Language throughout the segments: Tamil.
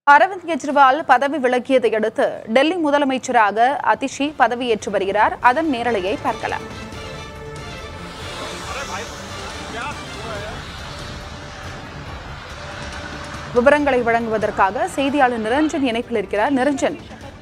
அரவிந்த் கெஜ்ரிவால் பதவி விலகியதை அடுத்து டெல்லி முதலமைச்சராக அதிஷி பதவியேற்று வருகிறார் அதன் நேரலையை பார்க்கலாம் விவரங்களை வழங்குவதற்காக செய்தியாளர் நிரஞ்சன் இணைப்பில் இருக்கிறார் நிரஞ்சன்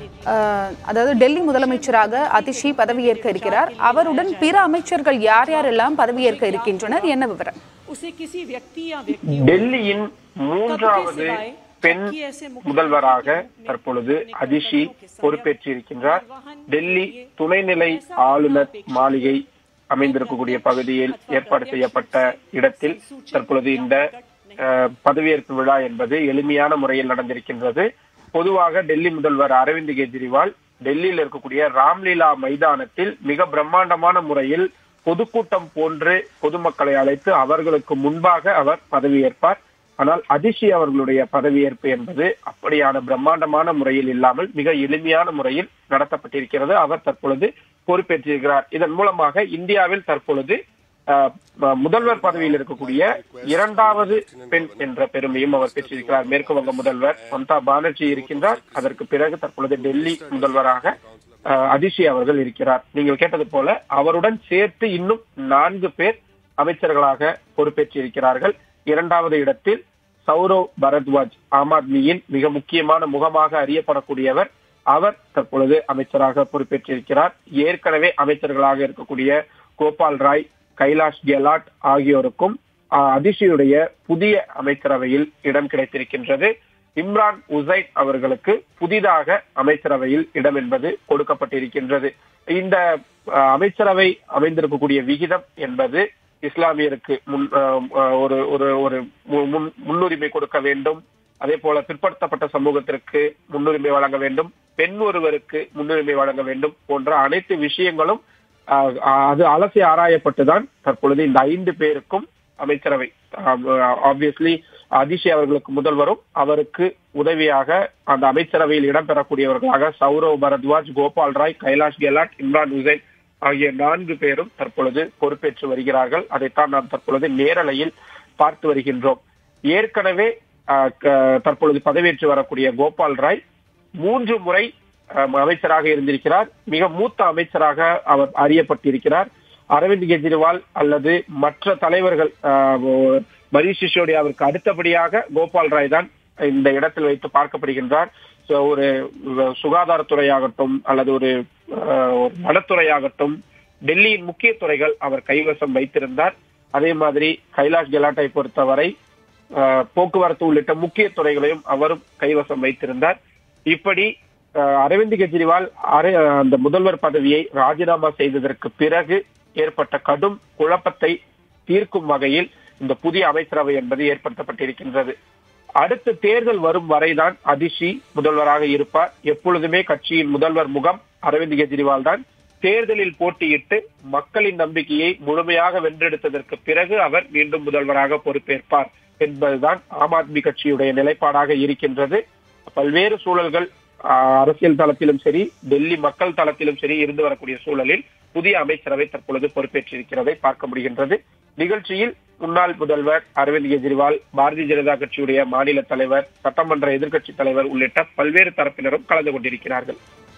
அஹ், அதாவது டெல்லி முதலமைச்சராக அதிஷி பதவியேற்க இருக்கிறார் அவருடன் பிற அமைச்சர்கள் யார் யாரெல்லாம் பதவியேற்க இருக்கின்றனர் என்ன விவரம் उसे किसी व्यक्ति या व्यक्तियों டெல்லியின் மூன்றாவது பெண் முதல்வராக தற்பொழுது அதிஷி பொறுப்பேற்றிருக்கின்றார் டெல்லி துணைநிலை ஆளுநர் மாளிகை அமைந்திருக்கக்கூடிய பகுதியில் ஏற்பாடு செய்யப்பட்ட இடத்தில் தற்பொழுது இந்த அஹ், பதவியேற்பு விழா என்பது எளிமையான முறையில் நடந்திருக்கின்றது பொதுவாக டெல்லி முதல்வர் அரவிந்த் கெஜ்ரிவால் டெல்லியில் இருக்கக்கூடிய ராம்லீலா மைதானத்தில் மிக பிரம்மாண்டமான முறையில் பொதுக்கூட்டம் போன்று பொதுமக்களை அழைத்து அவர்களுக்கு முன்பாக அவர் பதவியேற்பார் ஆனால் அதிஷி அவர்களுடைய பதவியேற்பு என்பது அப்படியான பிரம்மாண்டமான முறையில் இல்லாமல் மிக எளிமையான முறையில் நடத்தப்பட்டிருக்கிறது அவர் தற்பொழுது பொறுப்பேற்றிருக்கிறார் இதன் மூலமாக இந்தியாவில் தற்பொழுது அஹ், ம- முதல்வர் பதவியில் இருக்கக்கூடிய இரண்டாவது பெண் என்ற பெருமையும் அவர் பெற்றிருக்கிறார் மேற்கு வங்க முதல்வர் மம்தா பானர்ஜி இருக்கின்றார் அதற்கு பிறகு தற்பொழுது டெல்லி முதல்வராக அஹ், அதிஷி அவர்கள் இருக்கிறார் நீங்கள் கேட்டது போல அவருடன் சேர்த்து இன்னும் நான்கு பேர் அமைச்சர்களாக பொறுப்பேற்றிருக்கிறார்கள் இரண்டாவது இடத்தில் சௌரவ் பரத்வாஜ் ஆம் ஆத்மியின் மிக முக்கியமான முகமாக அறியப்படக்கூடியவர் அவர் தற்பொழுது அமைச்சராக பொறுப்பேற்றிருக்கிறார் ஏற்கனவே அமைச்சர்களாக இருக்கக்கூடிய கோபால் ராய் கைலாஷ் கெலாட் ஆகியோருக்கும் ஆஹ், அதிஷியுடைய புதிய அமைச்சரவையில் இடம் கிடைத்திருக்கின்றது இம்ரான் உசைன் அவர்களுக்கு புதிதாக அமைச்சரவையில் இடம் என்பது கொடுக்கப்பட்டிருக்கின்றது இந்த ஆஹ், அமைச்சரவை அமைந்திருக்கக்கூடிய விகிதம் என்பது இஸ்லாமியருக்கு முன் ஆஹ், ஆஹ், ஒரு ஒரு ஒரு மு- முன்- முன்னுரிமை கொடுக்க வேண்டும் அதே போல பிற்படுத்தப்பட்ட சமூகத்திற்கு முன்னுரிமை வழங்க வேண்டும் பெண் ஒருவருக்கு முன்னுரிமை வழங்க வேண்டும் போன்ற அனைத்து விஷயங்களும் ஆஹ், அது அலசி ஆராயப்பட்டுதான் தற்பொழுது இந்த ஐந்து பேருக்கும் அமைச்சரவை ஆப்வியஸ்லி அதிஷி அவர்களுக்கு முதல்வரும் அவருக்கு உதவியாக அந்த அமைச்சரவையில் இடம்பெறக்கூடியவர்களாக சௌரவ் பரத்வாஜ் கோபால் ராய் கைலாஷ் கெலாட் இம்ரான் உசைன் ஆகிய நான்கு பேரும் தற்பொழுது பொறுப்பேற்று வருகிறார்கள் அதைத்தான் நாம் தற்பொழுது நேரலையில் பார்த்து வருகின்றோம் ஏற்கனவே ஆஹ், க- தற்பொழுது பதவியேற்று வரக்கூடிய கோபால் ராய் மூன்று முறை ஆஹ், அமைச்சராக இருந்திருக்கிறார் மிக மூத்த அமைச்சராக அவர் அறியப்பட்டிருக்கிறார் அரவிந்த் கெஜ்ரிவால் அல்லது மற்ற தலைவர்கள் ஆஹ், மணீஷ் சிசோடியாவிற்கு அடுத்தபடியாக கோபால் ராய் தான் இந்த இடத்தில் வைத்து பார்க்கப்படுகின்றார் So, ஒரு சுகாதாரத்துறையாகட்டும் அல்லது ஒரு ஆஹ், ஒரு நலத்துறையாகட்டும் டெல்லியின் முக்கிய துறைகள் அவர் கைவசம் வைத்திருந்தார் அதே மாதிரி கைலாஷ் கெலாட்டை பொறுத்தவரை ஆஹ், போக்குவரத்து உள்ளிட்ட முக்கிய துறைகளையும் அவரும் கைவசம் வைத்திருந்தார் இப்படி ஆஹ், அரவிந்த் கெஜ்ரிவால் அரை- அந்த முதல்வர் பதவியை ராஜினாமா செய்ததற்கு பிறகு ஏற்பட்ட கடும் குழப்பத்தை தீர்க்கும் வகையில் இந்த புதிய அமைச்சரவை என்பது ஏற்படுத்தப்பட்டிருக்கின்றது அடுத்த தேர்தல் வரும் வரைதான் அதிஷி முதல்வராக இருப்பார் எப்பொழுதுமே கட்சியின் முதல்வர் முகம் அரவிந்த் கெஜ்ரிவால் தான் தேர்தலில் போட்டியிட்டு மக்களின் நம்பிக்கையை முழுமையாக வென்றெடுத்ததற்கு பிறகு அவர் மீண்டும் முதல்வராக பொறுப்பேற்பார் என்பதுதான் ஆம் ஆத்மி கட்சியுடைய நிலைப்பாடாக இருக்கின்றது பல்வேறு சூழல்கள் ஆஹ், அரசியல் தளத்திலும் சரி டெல்லி மக்கள் தளத்திலும் சரி இருந்து வரக்கூடிய சூழலில் புதிய அமைச்சரவை தற்பொழுது பொறுப்பேற்றிருக்கிறதை பார்க்க முடிகின்றது நிகழ்ச்சியில் முன்னாள் முதல்வர் அரவிந்த் கெஜ்ரிவால் பாரதிய ஜனதா கட்சியுடைய மாநில தலைவர் சட்டமன்ற எதிர்க்கட்சி தலைவர் உள்ளிட்ட பல்வேறு தரப்பினரும் கலந்து கொண்டிருக்கிறார்கள்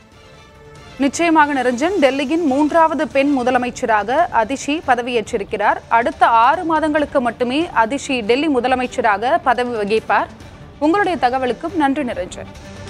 நிச்சயமாக நிரஞ்சன் டெல்லியின் மூன்றாவது பெண் முதலமைச்சராக அதிஷி பதவியேற்றிருக்கிறார் அடுத்த ஆறு மாதங்களுக்கு மட்டுமே அதிஷி டெல்லி முதலமைச்சராக பதவி வகிப்பார் உங்களுடைய தகவலுக்கும் நன்றி நிரஞ்சன்